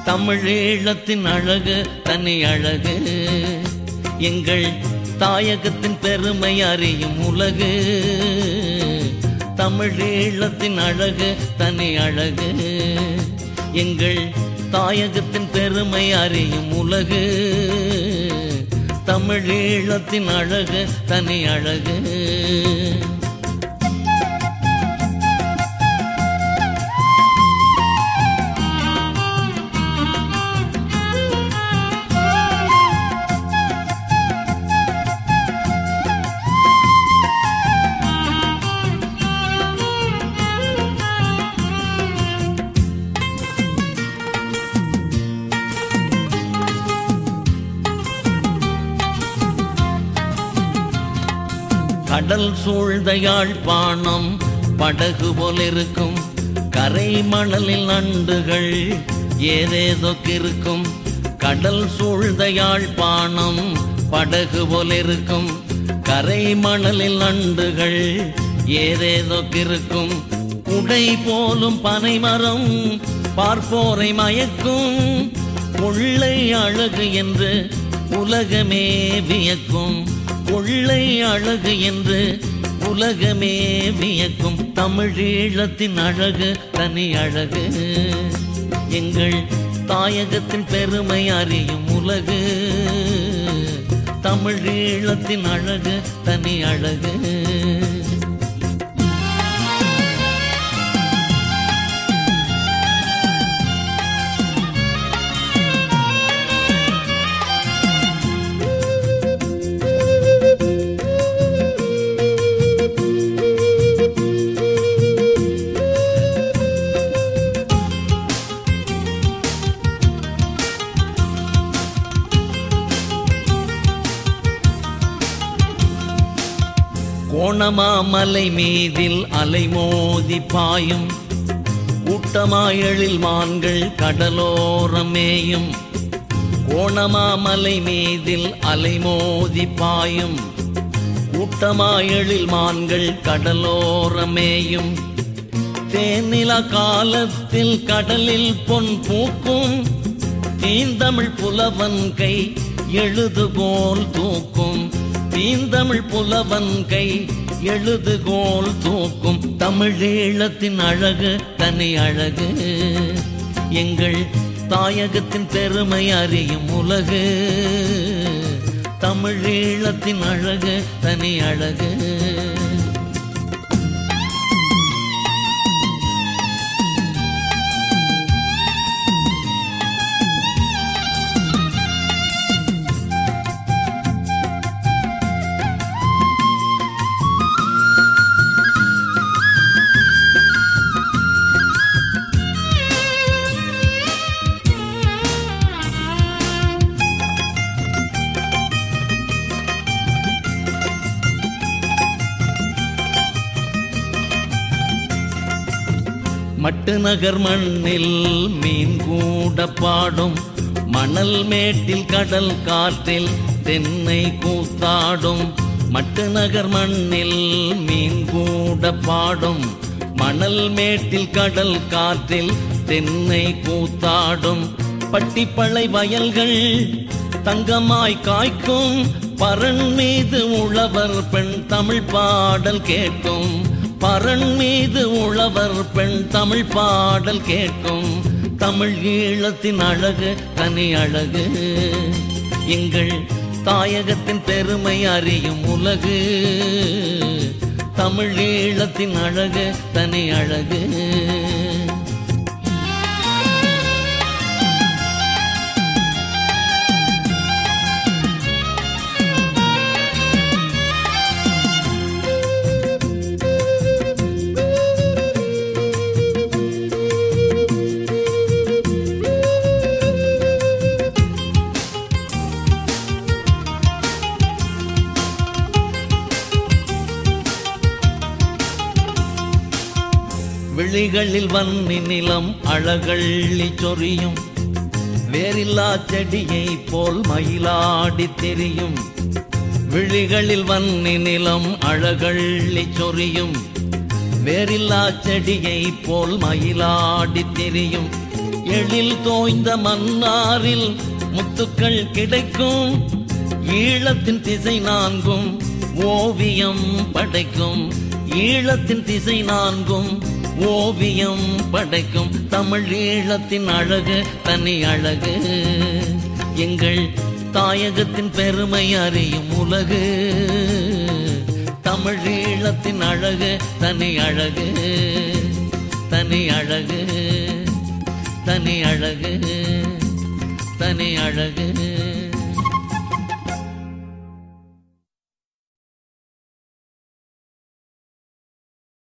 தமிழீழத்தின் அழகு தனி அழகு எங்கள் தாயகத்தின் பெருமை அறியும் உலகு தமிழீழத்தின் அழகு தனி அழகு எங்கள் தாயகத்தின் பெருமை அறியும் உலகு தமிழீழத்தின் அழகு தனி அழகு கடல் சூழ்ந்த யாழ்ப்பாணம் படகு போல் இருக்கும் கரை மணலில் நண்டுகள் ஏதேதோ இருக்கும் கடல் சூழ்ந்த யாழ்ப்பாணம் படகு போல் இருக்கும் கரை மணலில் நண்டுகள் ஏதேதோ இருக்கும் உடை போலும் பனைமரம் பார்ப்போரை மயக்கும் கொள்ளை அழகு என்று உலகமே வியக்கும் கொள்ளை அழகு என்று உலகமே வியக்கும் தமிழீழத்தின் அழகு தனி அழகு எங்கள் தாயகத்தின் பெருமை அறியும் உலகு தமிழீழத்தின் அழகு தனி அழகு கோணமாமலை மீதில் அலைமோதி பாயும் கூட்டமாயெழில் மான்கள் கடலோரமேயும் கோணமாமலை மீதில் அலைமோதி பாயும் கூட்டமாயெழில் மான்கள் கடலோரமேயும் தேனில காலத்தில் கடலில் பொன் பூக்கும் தீந்தமிழ் புலவன் கை எழுதுகோல் தூக்கும் தீந்தமிழ் புலவன் கை எழுதுகோல் தூக்கும் தமிழீழத்தின் அழகு தனி அழகு எங்கள் தாயகத்தின் பெருமை அறியும் உலகு தமிழீழத்தின் அழகு தனி அழகு மட்டு நகர் மண்ணில் மீன் கூட பாடும் மணல் மேட்டில் கடல் காற்றில் தென்னை கூத்தாடும் மட்டு நகர் மண்ணில் மீன் கூட பாடும் மணல் மேட்டில் கடல் காற்றில் தென்னை கூத்தாடும் பட்டிப்பளை வயல்கள் தங்கமாய் காய்க்கும் பரண் மீது உழவர் பெண் தமிழ் பாடல் கேட்கும் பரண் மீது உழவர் பெண் தமிழ் பாடல் கேட்கும் தமிழ் ஈழத்தின் அழகு தனி அழகு எங்கள் தாயகத்தின் பெருமை அறியும் உலகு தமிழ் ஈழத்தின் அழகு தனி அழகு விழிகளில் வன்னி நிலம் அழகள்ளி சொரியும் வேறில்லா செடியை போல் மயிலாடி தெரியும் விழிகளில் வன்னி நிலம் அழகள்ளி சொரியும் வேறில்லா செடியை போல் மயிலாடி தெரியும் எழில் தோய்ந்த மன்னாரில் முத்துக்கள் கிடைக்கும் ஈழத்தின் திசை நான்கும் ஓவியம் படைக்கும் ஈழத்தின் திசை நான்கும் ஓவியம் படைக்கும் தமிழ் ஈழத்தின் அழகு தனி அழகு எங்கள் தாயகத்தின் பெருமை அறியும் உலகு தமிழ் ஈழத்தின் அழகு தனி அழகு தனி அழகு தனி அழகு தனி அழகு